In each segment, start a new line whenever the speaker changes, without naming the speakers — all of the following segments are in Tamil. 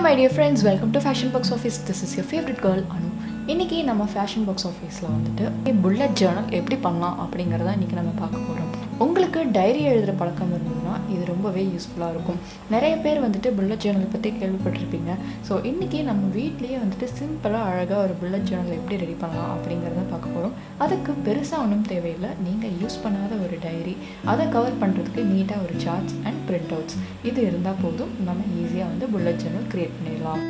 my dear friends welcome to fashion box office this is your favourite girl Anu இன்றைக்கி நம்ம ஃபேஷன் பாக்ஸ் ஆஃபீஸில் வந்துட்டு புல்லட் ஜேர்னல் எப்படி பண்ணலாம் அப்படிங்கிறத இன்றைக்கி நம்ம பார்க்க போகிறோம் உங்களுக்கு டைரி எழுதுகிற பழக்கம் இருந்ததுன்னா இது ரொம்பவே யூஸ்ஃபுல்லாக இருக்கும் நிறைய பேர் வந்துட்டு புல்லட் ஜேர்னல் பற்றி கேள்விப்பட்டிருப்பீங்க ஸோ இன்றைக்கி நம்ம வீட்லேயே வந்துட்டு சிம்பிளாக அழகாக ஒரு புல்லட் ஜேர்னல் எப்படி ரெடி பண்ணலாம் அப்படிங்கிறத பார்க்க போகிறோம் அதுக்கு பெருசாக ஒன்றும் தேவையில்லை நீங்கள் யூஸ் பண்ணாத ஒரு டைரி அதை கவர் பண்ணுறதுக்கு நீட்டாக ஒரு சார்ட்ஸ் அண்ட் பிரிண்ட் அவுட்ஸ் இது இருந்தால் போதும் நம்ம ஈஸியாக வந்து புல்லட் ஜேர்னல் க்ரியேட் பண்ணிடலாம்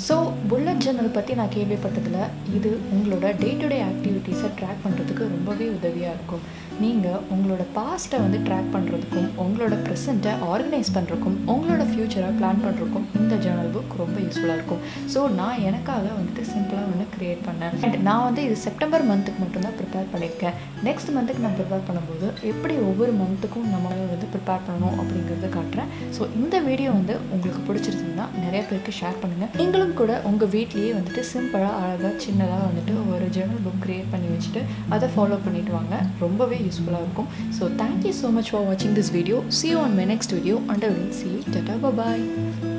ஸோ புல்லட் ஜர்னல் பற்றி நான் கேள்விப்பட்டதில் இது உங்களோட டே டு டே ஆக்டிவிட்டீஸை ட்ராக் பண்ணுறதுக்கு ரொம்பவே உதவியாக இருக்கும் நீங்கள் உங்களோட பாஸ்ட்டை வந்து ட்ராக் பண்ணுறதுக்கும் உங்களோட ப்ரெசண்ட்டை ஆர்கனைஸ் பண்ணுறதுக்கும் உங்களோட ஃப்யூச்சரை பிளான் பண்ணுறதுக்கும் இந்த ஜேர்னல் புக் ரொம்ப யூஸ்ஃபுல்லாக இருக்கும் ஸோ நான் எனக்காக வந்துட்டு சிம்பிளாக ஒன்று க்ரியேட் பண்ணேன் அண்ட் நான் வந்து இது செப்டம்பர் மந்த்துக்கு மட்டும்தான் ப்ரிப்பேர் பண்ணியிருக்கேன் நெக்ஸ்ட் மந்த்துக்கு நான் ப்ரிப்பேர் பண்ணும்போது எப்படி ஒவ்வொரு மந்த்துக்கும் நம்ம வந்து ப்ரிப்பேர் பண்ணணும் அப்படிங்கிறத காட்டுறேன் ஸோ இந்த வீடியோ வந்து உங்களுக்கு பிடிச்சிருந்ததுன்னா நிறைய பேருக்கு ஷேர் பண்ணுங்கள் நீங்களும் கூட உங்கள் வீட்லேயே வந்துட்டு சிம்பிளாக அழகாக சின்னதாக வந்துட்டு ஒரு ஜேர்னல் புக் க்ரியேட் பண்ணி வச்சுட்டு அதை ஃபாலோ பண்ணிட்டு வாங்க ரொம்பவே யூஸ்ஃபுல்லாக இருக்கும் so thank you so much for வாட்சிங் this video see you on my next video under will see you tata bye